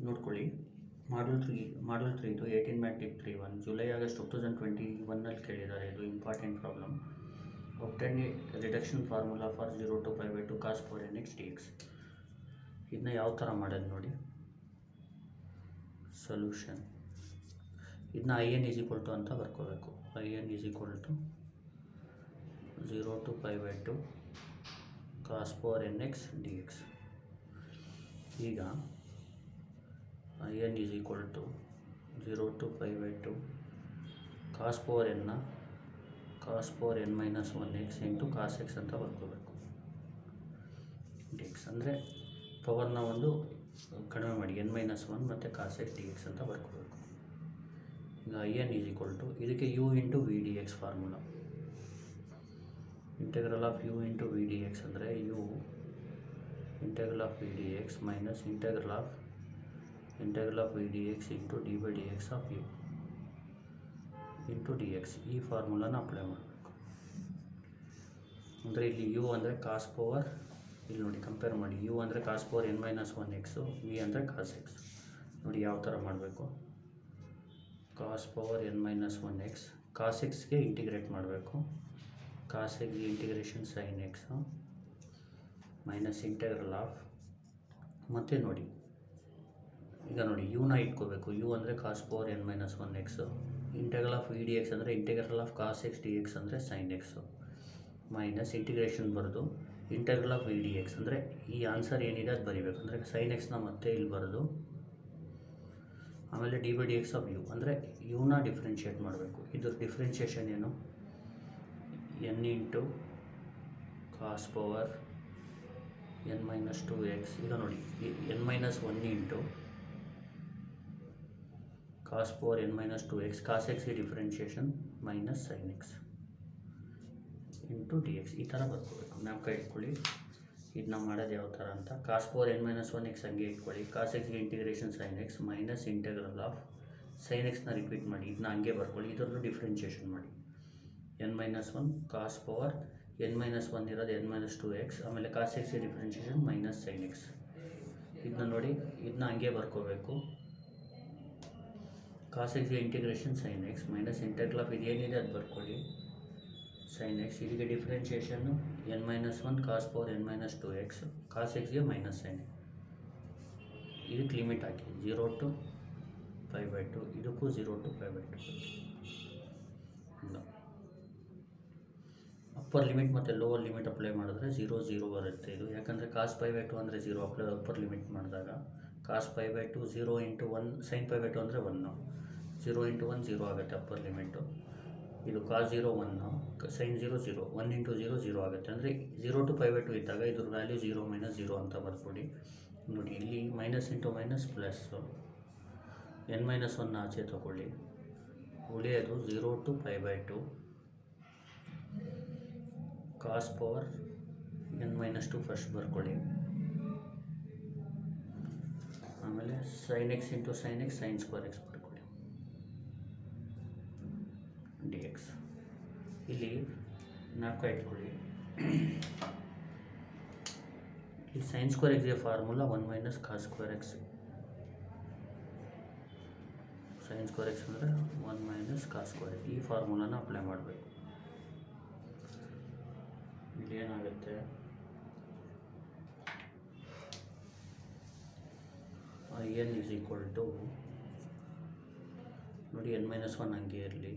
ನೋಡ್ಕೊಳ್ಳಿ model three model ತ್ರೀದು eighteen matric three one July August two thousand twenty ಒನ್ನಲ್ಲಿ ಕೇಳಿದ್ದಾರೆ ಇದು important problem obtain reduction formula for zero to five by two cos four n x d x ಇದನ್ನ ಯಾವ ಥರ ಮಾಡೋದು ನೋಡಿ ಸೊಲ್ಯೂಷನ್ ಇದನ್ನ I n is equal to ಅಂತ ಬರ್ಕೋಬೇಕು I n is equal to zero to five by two cos four n x d x ಈಗ I n is equal to zero to five by two cos power ಎನ್ನ cos power n minus one x into cos x ಅಂತ ಬರ್ಕೋಬೇಕು D x ಅಂದರೆ ಪವರ್ನ ಒಂದು ಕಡಿಮೆ ಮಾಡಿ n minus one ಮತ್ತು ಕಾಸ್ x d x ಅಂತ ಬರ್ಕೋಬೇಕು ಈಗ I n is equal to ಇದಕ್ಕೆ u into v d x formula integral of u into v d x ಅಂದರೆ u integral of v d x minus integral of integral of v d x into d by d x of u into d x ಈ ಫಾರ್ಮುಲಾನ apply ಮಾಡಬೇಕು ಅಂದರೆ ಇಲ್ಲಿ you ಅಂದರೆ cos power ಇಲ್ಲಿ ನೋಡಿ compare ಮಾಡಿ ಯು ಅಂದರೆ cos power n minus one x v ಅಂದರೆ ಕಾಸ್ ಎಕ್ಸ್ ನೋಡಿ ಯಾವ ಥರ ಮಾಡಬೇಕು cos power n minus one x cos ಎಕ್ಸ್ಗೆ ಇಂಟಿಗ್ರೇಟ್ ಮಾಡಬೇಕು ಕಾಸ್ ಎಕ್ಸ್ಗೆ integration sine x minus integral of ಮತ್ತೆ ನೋಡಿ ಈಗ ನೋಡಿ ಯುನ ಇಟ್ಕೋಬೇಕು ಯು ಅಂದರೆ cos power n minus one x integral of v d x ಅಂದರೆ integral of cos x d x ಅಂದರೆ ಸೈನ್ ಎಕ್ಸು ಮೈನಸ್ ಇಂಟಿಗ್ರೇಷನ್ ಬರೆದು integral of v d x ಅಂದರೆ ಈ ಆನ್ಸರ್ ಏನಿದೆ ಅದು ಬರಿಬೇಕು ಅಂದರೆ ಸೈನ್ ಎಕ್ಸ್ನ ಮತ್ತೆ ಇಲ್ಲಿ ಬರೆದು ಆಮೇಲೆ d by d x of u ಅಂದರೆ ಯುನ ಡಿಫ್ರೆನ್ಷಿಯೇಟ್ ಮಾಡಬೇಕು ಇದ್ರ ಡಿಫ್ರೆನ್ಷಿಯೇಷನ್ ಏನು n into cos power n minus two x ಈಗ ನೋಡಿ n minus one into cos power n minus two x cos x differentiation minus sine x into d x ಈ ಥರ ಬರ್ಕೋಬೇಕು ಜ್ಞಾಪಕ ಇಟ್ಕೊಳ್ಳಿ ಇದನ್ನ ಮಾಡೋದು ಯಾವ ಥರ ಅಂತ cos power n minus one x ಹಂಗೆ ಇಟ್ಕೊಳ್ಳಿ ಕಾಸ್ ಎಕ್ಸ್ಗೆ integration sine x minus integral of sine ಎಕ್ಸ್ನ ರಿಪೀಟ್ ಮಾಡಿ ಇದನ್ನ ಹಂಗೆ ಬರ್ಕೊಳ್ಳಿ ಇದರಲ್ಲೂ ಡಿಫ್ರೆನ್ಷಿಯೇಷನ್ ಮಾಡಿ n minus one cos power n minus one ಇರೋದು ಎನ್ ಮೈನಸ್ ಟು ಎಕ್ಸ್ ಆಮೇಲೆ cos x differentiation minus sine x ಇದನ್ನ ನೋಡಿ ಇದನ್ನ ಹಂಗೆ ಬರ್ಕೋಬೇಕು ಕಾಸ್ ಎಕ್ಸ್ಗೆ integration sine x minus integral of ಇದೇನಿದೆ ಅದು ಬರ್ಕೊಳ್ಳಿ ಸೈನ್ ಎಕ್ಸ್ ಇದಕ್ಕೆ ಡಿಫ್ರೆನ್ಷಿಯೇಷನ್ನು N minus one cos power n minus two x cos ಎಕ್ಸ್ಗೆ ಮೈನಸ್ ಸೈನ್ ಇದಕ್ಕೆ ಲಿಮಿಟ್ ಹಾಕಿ zero to five by two ಇದಕ್ಕೂ zero to five by two ಇಲ್ಲ upper limit ಮತ್ತು ಲೋವರ್ ಲಿಮಿಟ್ ಅಪ್ಲೈ ಮಾಡಿದ್ರೆ ಜೀರೋ ಜೀರೋ ಬರುತ್ತೆ ಇದು ಯಾಕಂದರೆ ಕಾಸ್ ಫೈವ್ ಬೈ ಟು ಅಂದರೆ ಜೀರೋ ಅಪ್ಲೈ ಅಪ್ಪರ್ ಲಿಮಿಟ್ ಮಾಡಿದಾಗ cos five by two zero into one sine five by two ಅಂದರೆ one zero into one zero ಆಗುತ್ತೆ upper limit ಇದು cos zero one sine zero zero one into zero zero ಆಗುತ್ತೆ ಅಂದರೆ zero to five by two ಇದ್ದಾಗ ಇದ್ರ value zero minus zero ಅಂತ ಬರ್ಕೊಡಿ ನೋಡಿ ಇಲ್ಲಿ minus into minus plus n minus one ಆಚೆ ತಗೊಳ್ಳಿ ಉಳಿಯೋದು zero to five by two cos power n minus two first ಬರ್ಕೊಳ್ಳಿ ಆಮೇಲೆ sine x into sine x sine square x ಬರ್ಕೊಳ್ಳಿ ಡಿ ಎಕ್ಸ್ ಇಲ್ಲಿ ನಾಲ್ಕು ಇಟ್ಕೊಳ್ಳಿ ಈ ಸೈನ್ ಸ್ಕ್ವೇರ್ ಎಕ್ಸ್ಗೆ formula one minus cos square x sine square x ಅಂದರೆ one minus cos square ಈ ಫಾರ್ಮುಲಾನ ಅಪ್ಲೈ ಮಾಡಬೇಕು ಇಲ್ಲಿ ಏನಾಗುತ್ತೆ I n is equal to ನೋಡಿ ಎನ್ ಮೈನಸ್ ಒನ್ ಹಂಗೆ ಇರಲಿ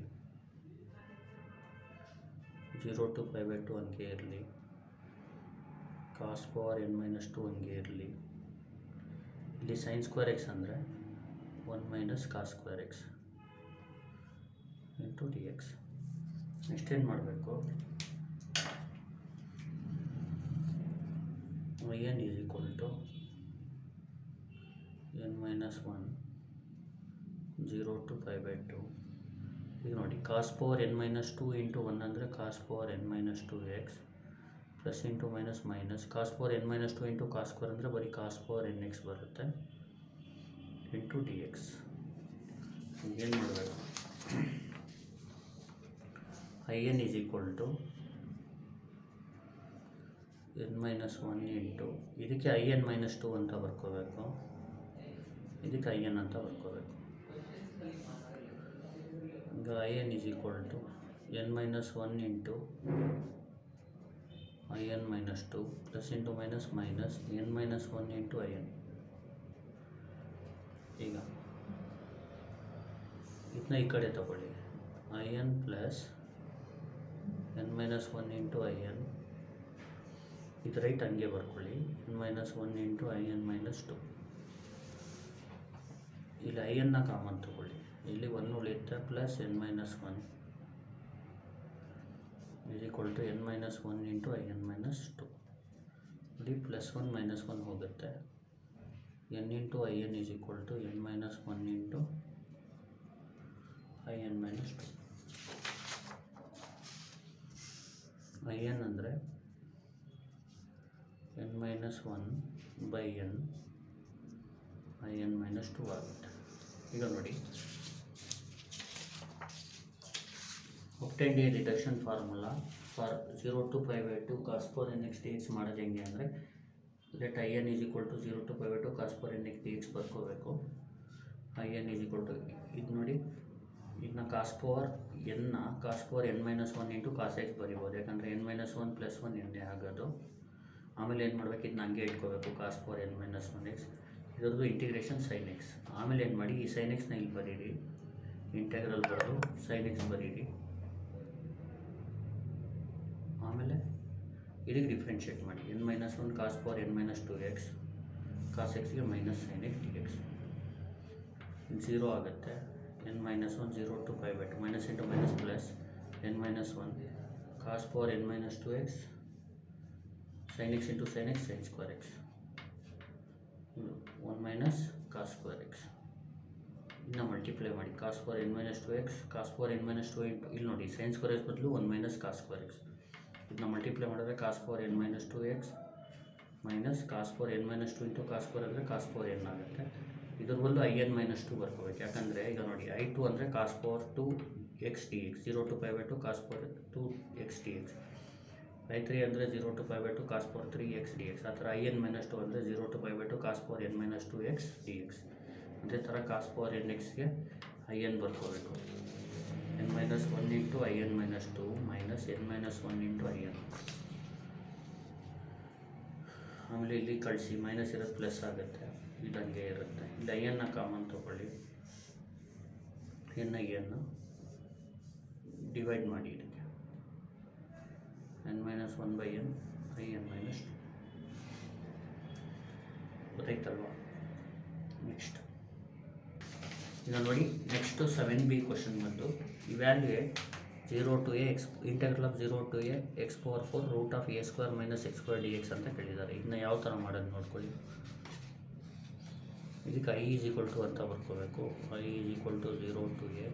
zero to five by two ಹಂಗೆ ಇರಲಿ cos power n minus two ಹಂಗೆ ಇರಲಿ ಇಲ್ಲಿ ಸೈನ್ ಸ್ಕ್ವೇರ್ ಎಕ್ಸ್ ಅಂದರೆ one minus cos square x into d x next ಏನು ಮಾಡಬೇಕು I n is equal to n minus one zero to five by two ಈಗ ನೋಡಿ cos power n minus two into one ಅಂದರೆ cos power n minus two x plus into minus minus cos power n minus two into cos square ಅಂದರೆ ಬರೀ cos power n x ಬರುತ್ತೆ into d x ಏನು ಮಾಡಬೇಕು I n is equal to n minus one into ಇದಕ್ಕೆ I n minus two ಅಂತ ಬರ್ಕೋಬೇಕು ಇದಕ್ಕೆ I n ಅಂತ ಬರ್ಕೋಬೇಕು ಈಗ I n is equal to n minus one into I n minus two plus into minus minus n minus one into I n ಈಗ ಇದನ್ನ ಈ ಕಡೆ ತಗೊಳ್ಳಿ I N plus n minus one into I n ಇದು right ಹಂಗೆ ಬರ್ಕೊಳ್ಳಿ n minus one into I n minus two ಇಲ್ಲಿ I ಎನ್ನ ಕಾಮನ್ ತಗೊಳ್ಳಿ ಇಲ್ಲಿ ಒನ್ ಉಳಿಯುತ್ತೆ plus n minus one is equal to n minus one into I n minus two ನೋಡಿ plus one minus one ಹೋಗುತ್ತೆ n into I n is equal to n minus one into I n minus two I n ಅಂದರೆ n minus one by n I n minus two ಆಗುತ್ತೆ ಈಗ ನೋಡಿ obtained a reduction formula for zero to five by two cos four n x d x ಮಾಡೋದು ಹೆಂಗೆ ಅಂದರೆ let I n is equal to zero to five by two cos four n x d x ಬರ್ಕೋಬೇಕು I n is equal to ಇದು ನೋಡಿ ಇದನ್ನ cos power ಎನ್ನ cos power n minus one into cos x ಬರಿಬೋದು ಯಾಕಂದರೆ n minus one plus one ಎನ್ನೇ ಆಗೋದು ಆಮೇಲೆ ಏನು ಮಾಡಬೇಕು ಇದನ್ನ ಹಂಗೆ ಇಟ್ಕೋಬೇಕು cos power n minus one x ಇದರದ್ದು ಇಂಟಿಗ್ರೇಷನ್ ಸೈನ್ ಎಕ್ಸ್ ಆಮೇಲೆ ಏನು ಮಾಡಿ ಈ ಸೈನ್ ಎಕ್ಸ್ನ ಇಲ್ಲಿ ಬರೀರಿ ಇಂಟೆಗ್ರಲ್ ಬರೋದು ಸೈನ್ ಎಕ್ಸ್ ಬರೀರಿ ಆಮೇಲೆ ಇದಕ್ಕೆ ಡಿಫ್ರೆನ್ಷಿಯೇಟ್ ಮಾಡಿ n minus one cos power n minus two x cos ಎಕ್ಸ್ಗೆ minus sine x d x zero ಆಗುತ್ತೆ n minus one zero to five by two minus into minus plus n minus one cos power n minus two x sine x into sine x sine square x one minus cos square x ಇನ್ನು multiply ಮಾಡಿ cos power n minus two x cos power n minus two into ಇಲ್ಲಿ ನೋಡಿ sine square x ಬದಲು one minus cos square x ಇದನ್ನ multiply ಮಾಡಿದ್ರೆ cos power n minus two x minus cos power n minus two into cos power ಅಂದರೆ cos power n ಆಗುತ್ತೆ ಇದ್ರ ಬದಲು I n minus two ಬರ್ಕೋಬೇಕು ಯಾಕಂದರೆ ಈಗ ನೋಡಿ ಐ ಟು ಅಂದರೆ cos power two x d x zero to five by two cos power two x d x I three ಅಂದರೆ zero to five by two cos power three x d x ಆ ಥರ I n minus two ಅಂದರೆ zero to five by two cos power n minus two x d x ಅದೇ ಥರ cos power n ಎಕ್ಸ್ಗೆ I n ಬರ್ಕೋಬೇಕು n minus one into I n minus two minus n minus one into I n ಆಮೇಲೆ ಇಲ್ಲಿ ಕಳಿಸಿ minus ಇರೋದು plus ಆಗುತ್ತೆ ಇದು ಹಂಗೆ ಇರುತ್ತೆ ಇಲ್ಲಿ ಐ ಎನ್ನ ಕಾಮನ್ ತೊಗೊಳ್ಳಿ ಎನ್ ಐ ಎನ್ನು ಡಿವೈಡ್ ಮಾಡಿ ಇದಕ್ಕೆ n minus one by n I n minus ಗೊತ್ತಾಯ್ತಲ್ವಾ ನೆಕ್ಸ್ಟ್ ಈಗ ನೋಡಿ ನೆಕ್ಸ್ಟು ಸೆವೆನ್ ಬಿ ಕ್ವಶನ್ ಬಂದು evaluate zero to a x integral of zero to a x power four root of a square minus x square d x ಅಂತ ಕೇಳಿದ್ದಾರೆ ಇದನ್ನ ಯಾವ ಥರ ಮಾಡೋದು ನೋಡ್ಕೊಳ್ಳಿ ಇದಕ್ಕೆ ಐ ಈಸ್ ಈಕ್ವಲ್ ಟು ಅಂತ ಬರ್ಕೋಬೇಕು I is equal to zero to a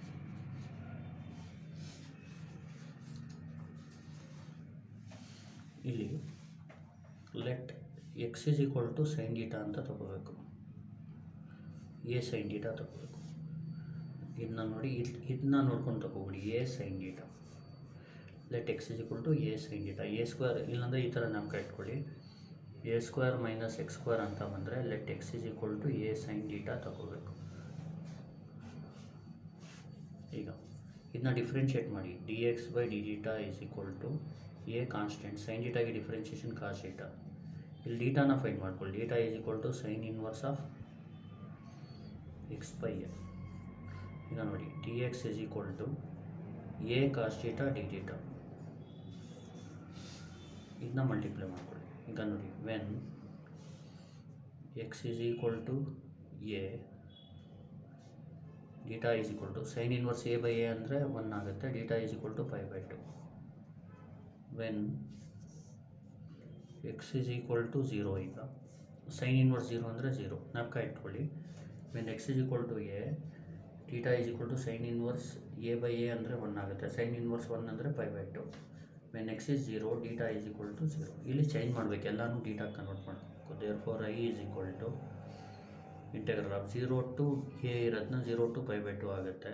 ಇಲ್ಲಿ let x is equal to sine theta ಅಂತ ತಗೋಬೇಕು ಎ ಸೈನ್ ಡೀಟಾ ತಗೋಬೇಕು ಇದನ್ನ ನೋಡಿ ಇದು ಇದನ್ನ ನೋಡ್ಕೊಂಡು ತಗೋಬಿಡಿ a sine theta let x is equal to a sine theta a square ಇಲ್ಲಾಂದರೆ ಈ ಥರ ನಮ್ಗೆ ಇಟ್ಕೊಳ್ಳಿ a square minus x square ಅಂತ ಬಂದರೆ let x is equal to a sine theta ತಗೋಬೇಕು ಈಗ ಇದನ್ನ ಡಿಫ್ರೆನ್ಷಿಯೇಟ್ ಮಾಡಿ d x by d theta is equal to a constant sine ಡೀಟಾಗೆ ಡಿಫ್ರೆನ್ಷಿಯೇಷನ್ ಕಾಸ್ ಡೀಟಾ ಇಲ್ಲಿ ಡೀಟಾನ ಫೈಂಡ್ ಮಾಡ್ಕೊಳ್ಳಿ theta is equal to sine inverse of X by a ಈಗ ನೋಡಿ d x is equal to a cos theta d theta ಇದನ್ನ multiply ಮಾಡ್ಕೊಳ್ಳಿ ಈಗ ನೋಡಿ when x is equal to a theta is equal to sine inverse a by a ಅಂದರೆ one ಆಗುತ್ತೆ theta is equal to five by two when x is equal to zero ಈಗ sine inverse zero ಅಂದರೆ zero ಜ್ಞಾಪಕ ಇಟ್ಕೊಳ್ಳಿ when x is equal to a theta is equal to sine inverse a by a ಅಂದರೆ one ಆಗುತ್ತೆ sine inverse one ಅಂದರೆ five by two when x is zero theta is equal to zero ಇಲ್ಲಿ change ಮಾಡಬೇಕು ಎಲ್ಲನೂ theta convert ಮಾಡಬೇಕು therefore I is equal to integral of zero to a ಇರೋದನ್ನ zero to five by two ಆಗುತ್ತೆ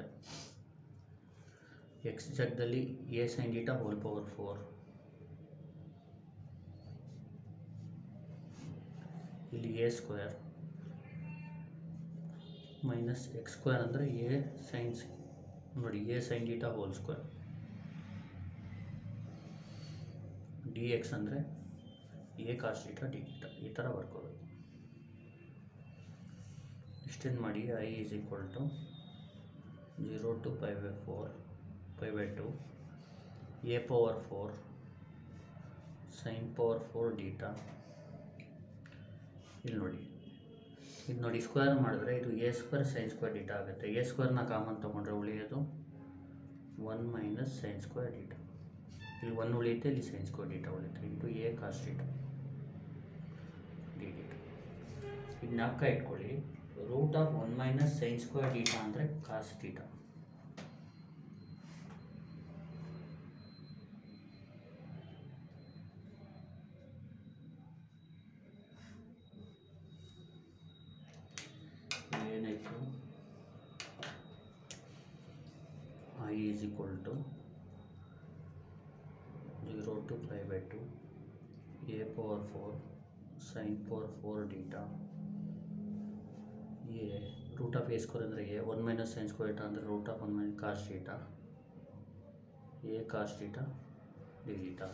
ಎಕ್ಸ್ ಜಾಗದಲ್ಲಿ a sine theta whole power four ಇಲ್ಲಿ a square minus x square ಅಂದರೆ ಎ ಸೈನ್ಸ್ ನೋಡಿ a sine theta whole square d x ಅಂದರೆ a cos theta d theta ಈ ಥರ ಬರ್ಕೋಬೇಕು ಇಷ್ಟೇನು ಮಾಡಿ I is equal to zero to pi by four pi by two a power four sine power four theta ಇಲ್ಲಿ ನೋಡಿ ಇದು ನೋಡಿ ಸ್ಕ್ವೇರ್ ಮಾಡಿದ್ರೆ ಇದು a square sine square theta ಆಗುತ್ತೆ ಎ ಸ್ಕ್ವೇರ್ನ ಕಾಮನ್ ತೊಗೊಂಡ್ರೆ ಉಳಿಯೋದು one minus sine square theta ಇಲ್ಲಿ ಒನ್ ಉಳಿಯುತ್ತೆ ಇಲ್ಲಿ ಸೈನ್ ಸ್ಕ್ವೇರ್ ಡೀಟಾ ಉಳಿಯುತ್ತೆ into a cos theta d theta ಈಗ ಜ್ಞಾಪಕ ಇಟ್ಕೊಳ್ಳಿ root of one minus sine square theta ಅಂದರೆ ಕಾಸ್ ಡೀಟಾ ಏನಾಯಿತು I is equal to zero to pi by two a power four sine power four theta a root of a square ಅಂದರೆ a one minus sine square theta ಅಂದರೆ root of one minus cos theta a cos theta d theta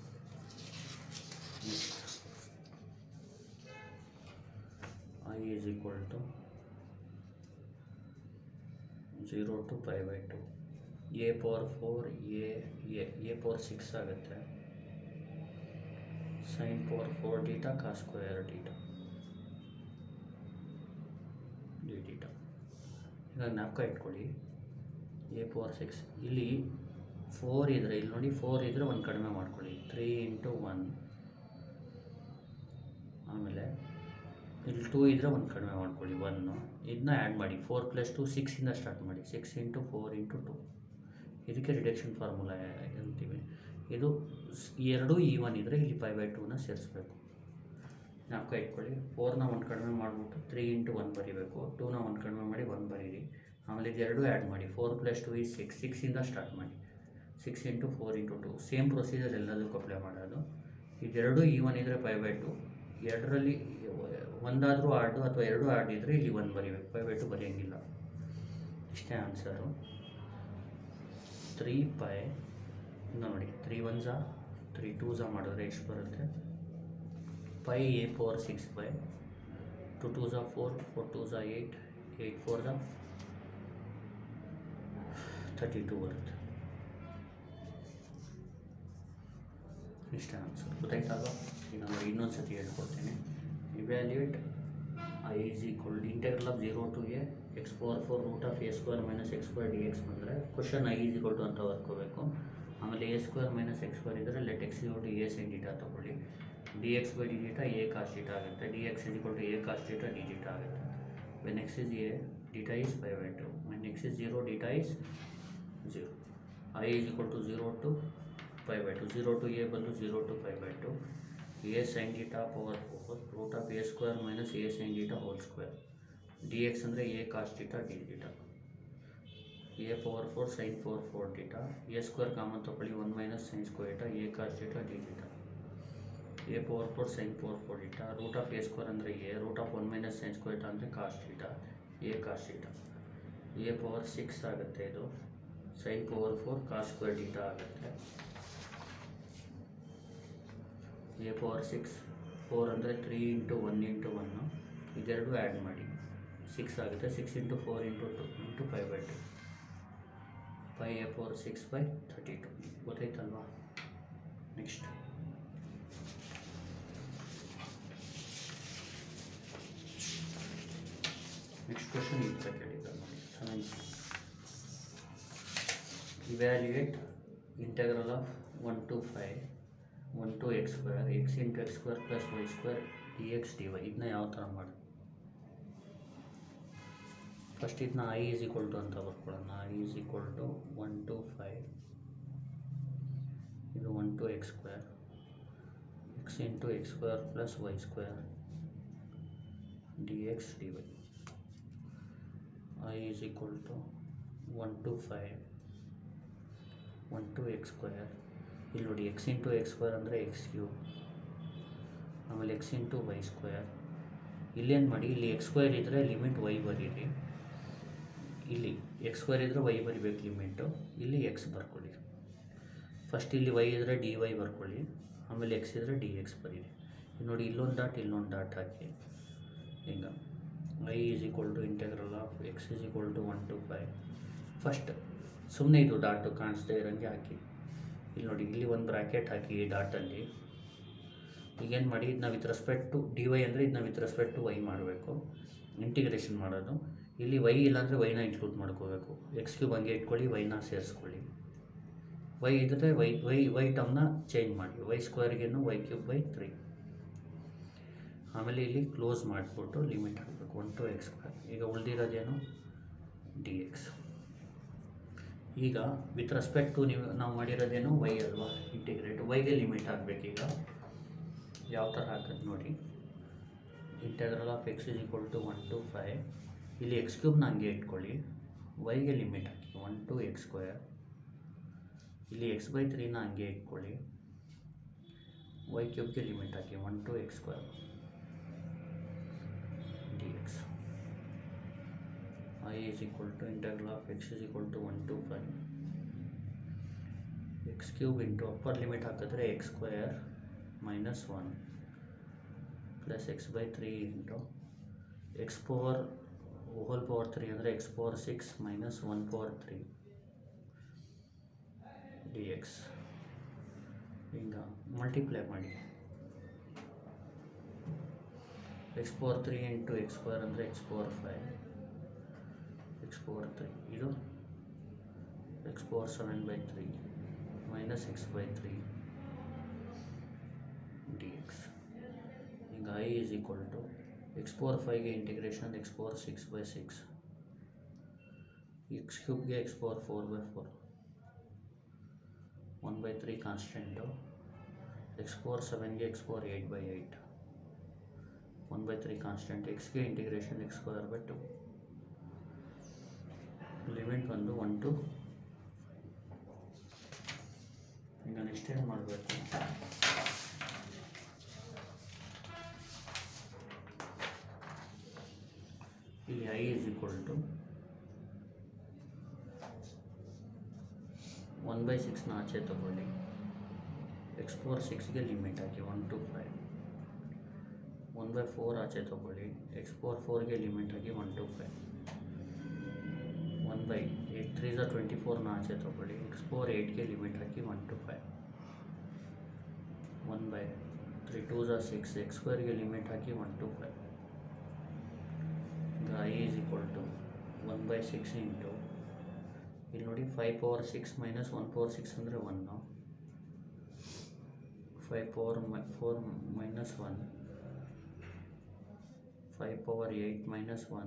I is equal to zero to pi by two a power four a a a power six ಆಗುತ್ತೆ sine power four theta cos square theta d theta ಈಗ ಜ್ಞಾಪಕ ಇಟ್ಕೊಳ್ಳಿ a power six ಇಲ್ಲಿ four ಇದ್ದರೆ ಇಲ್ಲಿ ನೋಡಿ four ಇದ್ದರೆ ಒಂದು ಕಡಿಮೆ ಮಾಡ್ಕೊಳ್ಳಿ ತ್ರೀ ಇಂಟು ಒನ್ ಆಮೇಲೆ ಇಲ್ಲಿ ಟೂ ಇದ್ದರೆ ಒಂದು ಕಡಿಮೆ ಮಾಡ್ಕೊಳ್ಳಿ ಒನ್ನು ಇದನ್ನ ಆ್ಯಡ್ ಮಾಡಿ ಫೋರ್ ಪ್ಲಸ್ ಟು ಸಿಕ್ಸಿಂದ ಸ್ಟಾರ್ಟ್ ಮಾಡಿ six into four into two ಇದಕ್ಕೆ ರಿಡಕ್ಷನ್ ಫಾರ್ಮುಲಾ ಅಂತೀವಿ ಇದು ಸ್- ಎರಡೂ ಈವನ್ ಇದ್ದರೆ ಇಲ್ಲಿ ಫೈವ್ ಬೈ ಟೂನ ಸೇರಿಸ್ಬೇಕು ಜ್ಞಾಪಕ ಇಟ್ಕೊಳ್ಳಿ ಫೋರ್ನ ಒಂದು ಕಡಿಮೆ ಮಾಡಿಬಿಟ್ಟು ತ್ರೀ ಇಂಟು ಒನ್ ಬರೀಬೇಕು ಟೂನ ಒಂದು ಕಡಿಮೆ ಮಾಡಿ ಒನ್ ಬರೀರಿ ಆಮೇಲೆ ಇದೆರಡೂ ಆ್ಯಡ್ ಮಾಡಿ ಫೋರ್ ಪ್ಲಸ್ ಟು ಈ ಸಿಕ್ಸ್ ಸಿಕ್ಸಿಂದ ಸ್ಟಾರ್ಟ್ ಮಾಡಿ six into four into two same procedure ಎಲ್ಲದಕ್ಕೂ ಅಪ್ಲೈ ಮಾಡೋದು ಇದೆರಡೂ ಈವನ್ ಇದ್ದರೆ ಫೈವ್ ಬೈ ಟು ಎರಡರಲ್ಲಿ ಒಂದಾದರೂ ಆರ್ಡು ಅಥವಾ ಎರಡು ಆರ್ಡ್ ಇದ್ದರೆ ಇಲ್ಲಿ ಒಂದು ಬರೀಬೇಕು ಫೈವ್ ಬೈ ಟು ಬರೆಯೋಂಗಿಲ್ಲ ಇಷ್ಟೇ ಆನ್ಸರು ತ್ರೀ ಪೈ ನೋಡಿ ತ್ರೀ ಒನ್ ಝಾ ತ್ರೀ ಟೂ ಝಾ ಮಾಡಿದ್ರೆ ಎಷ್ಟು ಬರುತ್ತೆ pi a power six pi two two ಝಾ ಫೋರ್ ಫೋರ್ ಟೂ ಝಾ ಏಯ್ಟ್ ಏಯ್ಟ್ ಫೋರ್ ಝಾ ತರ್ಟಿ ಟೂ ಬರುತ್ತೆ ಇಷ್ಟೇ ಆನ್ಸರ್ ಗೊತ್ತಾಯ್ತಲ್ವ ಈಗ ನಾನು ಇನ್ನೊಂದು ಸತಿ ಹೇಳ್ಕೊಡ್ತೀನಿ evaluate I is equal integral of zero to a x power four root of a square minus x square d x ಬಂದರೆ question I is equal to ಅಂತ ಬರ್ಕೋಬೇಕು ಆಮೇಲೆ a square minus x square ಇದ್ದರೆ let x equal to a sine theta ತೊಗೊಳ್ಳಿ d x by d theta a cos theta ಆಗುತ್ತೆ d x is equal to a cos theta d theta ಆಗುತ್ತೆ when x is a theta is five by two when x is zero theta is zero I is equal to zero to five by two zero to a ಬಂದು zero to five by two a sine theta power four root of a square minus a sine theta whole square d x ಅಂದರೆ a cos theta d theta a power four sine power four theta a square common ತಗೊಳ್ಳಿ one minus sine square theta a cos theta d theta a power four sine power four theta root of a square ಅಂದರೆ a root of one minus sine square theta ಅಂದರೆ cos theta a cos theta a power six ಆಗುತ್ತೆ ಇದು sine power four cos square theta ಆಗುತ್ತೆ a power six four ಅಂದರೆ three into one into one ಇದೆರಡು add ಮಾಡಿ six ಆಗುತ್ತೆ six into four into two into five by two pi a power six by thirty two ಗೊತ್ತಾಯ್ತಲ್ವಾ next next question ಈ ಥರ ಕೇಳಿದ್ದಾರೆ ನೋಡಿ ಚೆನ್ನಾಗಿ evaluate integral of one to five one to x square x into x square plus y square d x d y ಇದನ್ನ ಯಾವ ಥರ ಮಾಡಿ ಫಸ್ಟ್ ಇದನ್ನ ಐ ಈಸ್ ಈಕ್ವಲ್ ಟು ಅಂತ ಬರ್ಕೊಳ್ಳೋಣ I is equal to one to five ಇದು one to x square x into x square plus y square d x d y I is equal to one to five one to x square ಇಲ್ಲಿ ನೋಡಿ x into x square ಅಂದರೆ x cube ಆಮೇಲೆ x into y square ಇಲ್ಲೇನು ಮಾಡಿ ಇಲ್ಲಿ x square ಇದ್ದರೆ limit y ಬರೀರಿ ಇಲ್ಲಿ ಎಕ್ಸ್ ಸ್ಕ್ವೇರ್ ಇದ್ದರೆ ವೈ ಬರಿಬೇಕು ಲಿಮಿಟು ಇಲ್ಲಿ ಎಕ್ಸ್ ಬರ್ಕೊಳ್ಳಿ ಫಸ್ಟ್ ಇಲ್ಲಿ ವೈ ಇದ್ದರೆ ಡಿ ವೈ ಬರ್ಕೊಳ್ಳಿ ಆಮೇಲೆ ಎಕ್ಸ್ ಇದ್ದರೆ ಡಿ ಎಕ್ಸ್ ಬರೀರಿ ಈಗ ನೋಡಿ ಇಲ್ಲೊಂದು ಡಾಟ್ ಇಲ್ಲೊಂದು ಡಾಟ್ ಹಾಕಿ ಈಗ I is equal to integral of x is equal to one to five first ಸುಮ್ಮನೆ ಇದು ಡಾಟು ಕಾಣಿಸ್ದೇ ಇರೋಂಗೆ ಹಾಕಿ ಇಲ್ಲಿ ನೋಡಿ ಇಲ್ಲಿ ಒಂದು ಬ್ರ್ಯಾಕೆಟ್ ಹಾಕಿ ಈ ಡಾಟಲ್ಲಿ ಈಗೇನು ಮಾಡಿ ಇದನ್ನ with respect to d y ಅಂದರೆ ಇದನ್ನ ವಿತ್ ರೆಸ್ಪೆಕ್ಟ್ ಟು ವೈ ಮಾಡಬೇಕು ಇಂಟಿಗ್ರೇಷನ್ ಮಾಡೋದು ಇಲ್ಲಿ ವೈ ಇಲ್ಲಾಂದರೆ ವೈನ ಇನ್ಕ್ಲೂಡ್ ಮಾಡ್ಕೋಬೇಕು ಎಕ್ಸ್ ಕ್ಯೂಬ್ ಹಂಗೆ ಇಟ್ಕೊಳ್ಳಿ ವೈನ ಸೇರಿಸ್ಕೊಳ್ಳಿ ವೈ ಇದ್ದರೆ ವೈ ವೈ ವೈ ಟರ್ಮ್ನ ಚೇಂಜ್ ಮಾಡಿ ವೈ ಸ್ಕ್ವೇರ್ಗೇನು ವೈ ಕ್ಯೂಬ್ ಬೈ ತ್ರೀ ಆಮೇಲೆ ಇಲ್ಲಿ ಕ್ಲೋಸ್ ಮಾಡಿಬಿಟ್ಟು ಲಿಮಿಟ್ ಹಾಕಬೇಕು ಒನ್ ಟು ಎಕ್ಸ್ ಸ್ಕ್ವೇರ್ ಈಗ ಉಳಿದಿರೋದೇನು ಡಿ ಎಕ್ಸ್ ಈಗ ವಿತ್ ರೆಸ್ಪೆಕ್ಟ್ ಟು ನೀವು ನಾವು ಮಾಡಿರೋದೇನು ವೈ ಅಲ್ವಾ ಇಂಟಿಗ್ರೇಟ್ ವೈಗೆ ಲಿಮಿಟ್ ಹಾಕಬೇಕೀಗ ಯಾವ ಥರ ಹಾಕೋದು ನೋಡಿ integral of x is equal to one to five ಇಲ್ಲಿ ಎಕ್ಸ್ ಕ್ಯೂಬ್ನ ಹಂಗೆ ಇಟ್ಕೊಳ್ಳಿ ವೈಗೆ ಲಿಮಿಟ್ ಹಾಕಿ ಒನ್ ಟು ಎಕ್ಸ್ ಸ್ಕ್ವೇರ್ ಇಲ್ಲಿ ಎಕ್ಸ್ ಬೈ ತ್ರೀನ ಹಂಗೆ ಇಟ್ಕೊಳ್ಳಿ ವೈ ಕ್ಯೂಬ್ಗೆ ಲಿಮಿಟ್ ಹಾಕಿ one to x square d x I is equal to integral of x is equal to one to five x cube into upper limit ಹಾಕಿದ್ರೆ x square minus one plus x by three into x power whole power three ಅಂದರೆ x power six minus one power three d x ಈಗ multiply ಮಾಡಿ x power three into x square ಅಂದರೆ x power five x power three ಇದು x power seven by three minus x by three d x ಈಗ I is equal to x power ಫೈವ್ಗೆ integration x power six by six x ಕ್ಯೂಬ್ಗೆ x power four by four one by three constant x power ಸೆವೆನ್ಗೆ x power eight by eight one by three constant ಎಕ್ಸ್ಗೆ integration x square by two limit ಬಂದು one to ಈಗ next ಏನು ಮಾಡಬೇಕು ಇಲ್ಲಿ I is equal to one by ಸಿಕ್ಸ್ನ ಆಚೆ ತಗೊಳ್ಳಿ ಎಕ್ಸ್ ಫೋರ್ ಸಿಕ್ಸ್ಗೆ ಲಿಮಿಟ್ ಹಾಕಿ one to five one by four ಆಚೆ ತಗೊಳ್ಳಿ ಎಕ್ಸ್ ಫೋರ್ ಫೋರ್ಗೆ ಲಿಮಿಟ್ ಹಾಕಿ one to five one by eight three ಝ ಟ್ವೆಂಟಿ ಫೋರ್ನ ಆಚೆ ತಗೊಳ್ಳಿ ಎಕ್ಸ್ ಫೋರ್ ಏಯ್ಟ್ಗೆ ಲಿಮಿಟ್ ಹಾಕಿ one to five one by three two ಝ ಸಿಕ್ಸ್ ಎಕ್ಸ್ ಸ್ಕ್ವೇರ್ಗೆ ಲಿಮಿಟ್ ಹಾಕಿ ಒನ್ ಟು ಫೈವ್ ಈಗ I is equal to one by six into ಇಲ್ಲಿ ನೋಡಿ five power six minus one power six ಅಂದರೆ one five power ಮೈ four minus one five power eight minus one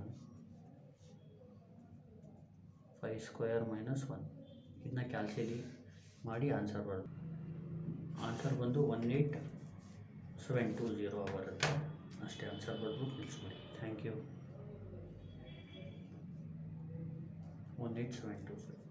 five square minus one ಇದನ್ನ ಕ್ಯಾಲ್ಸಿಲಿ ಮಾಡಿ answer ಬರೋದು answer ಬಂದು one eight seven two zero ಬರುತ್ತೆ ಅಷ್ಟೇ ಆನ್ಸರ್ ಬರೆದು ನಿಲ್ಲಿಸ್ಬಿಡಿ thank you one eight seven two five